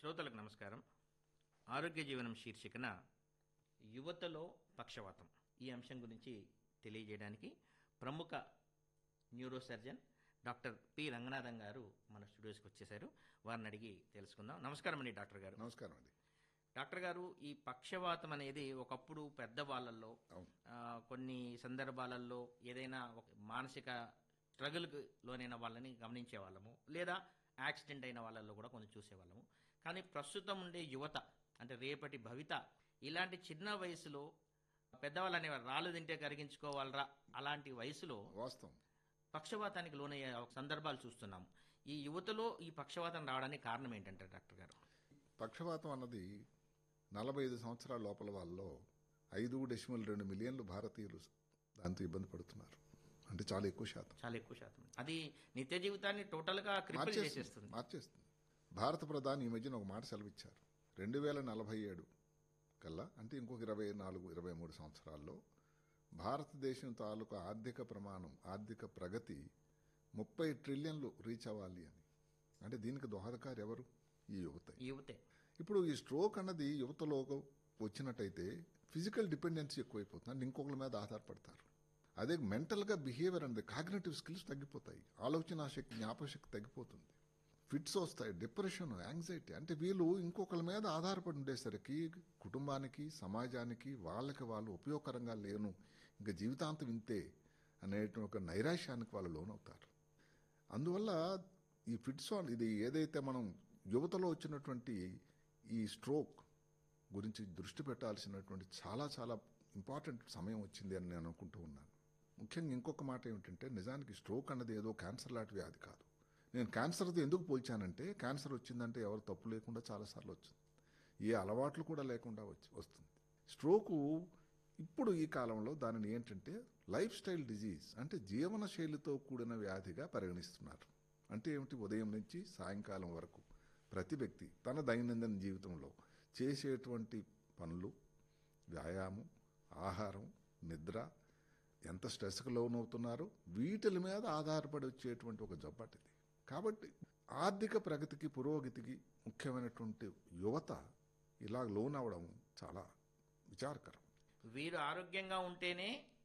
శ్రోతలకు నమస్కారం ఆరోగ్య జీవనం శీర్షికన యువతలో పక్షవాతం ఈ అంశం గురించి తెలియజేయడానికి ప్రముఖ neuro surgeon doctor P Ranganathan garu మన స్టూడియోస్కి వచ్చేసారు వారిని అడిగి తెలుసుకుందాం నమస్కారం అండి డాక్టర్ గారు నమస్కారం అండి డాక్టర్ గారు ఈ పక్షవాతం అనేది ఒకప్పుడు పెద్దవాళ్ళల్లో అవును. ఆ, కొన్ని సందర్భాలలో ఏదైనా ఒక మానసిక స్ట్రగుల్కి లోనైన వాళ్ళని గమనించే వాళ్ళము లేదా యాక్సిడెంట్ అయిన వాళ్ళల్లో కూడా కొంచెం చూసేవాళ్ళము కానీ ప్రస్తుతం ఉండే యువత అంటే రేపటి భవిత ఇలాంటి చిన్న వయసులో పెద్దవాళ్ళు అనేవారు రాళ్ళు తింటే కరిగించుకోవాలరా అలాంటి వయసులో వాస్తవం పక్షవాతానికి లోనయ్యే సందర్భాలు చూస్తున్నాము ఈ యువతలో ఈ పక్షవాతం రావడానికి కారణం ఏంటంటారు డాక్టర్ గారు పక్షవాతం అన్నది నలభై ఐదు సంవత్సరాల లోపల వాళ్ళలో ఐదు డెసిమల్ రెండు మిలియన్లు భారతీయులు దాంతో ఇబ్బంది పడుతున్నారు అంటే చాలా ఎక్కువ శాతం చాలా ఎక్కువ శాతం అది నిత్య జీవితాన్ని టోటల్ గా క్రిపుల్ చేసేస్తుంది మార్చేస్తుంది భారత ప్రధాని ఈ మధ్యన ఒక మాట సెలవిచ్చారు రెండు వేల నలభై ఏడు కల్లా అంటే ఇంకొక ఇరవై నాలుగు ఇరవై మూడు సంవత్సరాల్లో భారతదేశం తాలూకా ఆర్థిక ప్రమాణం ఆర్థిక ప్రగతి ముప్పై ట్రిలియన్లు రీచ్ అవ్వాలి అని అంటే దీనికి దోహదకారు ఎవరు ఈ యువత ఈ యువతే ఇప్పుడు ఈ స్ట్రోక్ అన్నది యువతలో వచ్చినట్టయితే ఫిజికల్ డిపెండెన్సీ ఎక్కువైపోతుంది అంటే ఇంకొకరి మీద ఆధారపడతారు అదే మెంటల్గా బిహేవియర్ అనేది కాగ్నేటివ్ స్కిల్స్ తగ్గిపోతాయి ఆలోచన శక్తి జ్ఞాపశక్తి తగ్గిపోతుంది ఫిట్స్ వస్తాయి డిప్రెషన్ యాంగ్జైటీ అంటే వీళ్ళు ఇంకొకరి మీద ఆధారపడి ఉండేసరికి కుటుంబానికి సమాజానికి వాళ్ళకి వాళ్ళు ఉపయోగకరంగా లేను ఇంకా జీవితాంతం ఇంతే అనేటువంటి ఒక నైరాశ్యానికి వాళ్ళు లోనవుతారు అందువల్ల ఈ ఫిట్స్ ఆన్ ఇది ఏదైతే మనం యువతలో వచ్చినటువంటి ఈ స్ట్రోక్ గురించి దృష్టి పెట్టాల్సినటువంటి చాలా చాలా ఇంపార్టెంట్ సమయం వచ్చింది అని నేను అనుకుంటూ ఉన్నాను ముఖ్యంగా ఇంకొక మాట ఏమిటంటే నిజానికి స్ట్రోక్ అన్నది ఏదో క్యాన్సర్ లాంటి వ్యాధి కాదు నేను క్యాన్సర్తో ఎందుకు పోల్చానంటే క్యాన్సర్ వచ్చిందంటే ఎవరు తప్పు లేకుండా చాలాసార్లు వచ్చింది ఏ అలవాట్లు కూడా లేకుండా వచ్చి వస్తుంది స్ట్రోకు ఇప్పుడు ఈ కాలంలో దానిని ఏంటంటే లైఫ్ స్టైల్ డిజీజ్ అంటే జీవన శైలితో కూడిన వ్యాధిగా పరిగణిస్తున్నారు అంటే ఏమిటి ఉదయం నుంచి సాయంకాలం వరకు ప్రతి వ్యక్తి తన దైనందిన జీవితంలో చేసేటువంటి పనులు వ్యాయామం ఆహారం నిద్ర ఎంత స్ట్రెస్కి లోనవుతున్నారో వీటిల మీద ఆధారపడి వచ్చేటువంటి ఒక జబ్బటిది కాబట్టి ఆర్థిక ప్రగతికి పురోగతికి ముఖ్యమైనటువంటి యువత ఇలా లోన్ అవడం చాలా విచారకరం వీరు ఆరోగ్యంగా ఉంటేనే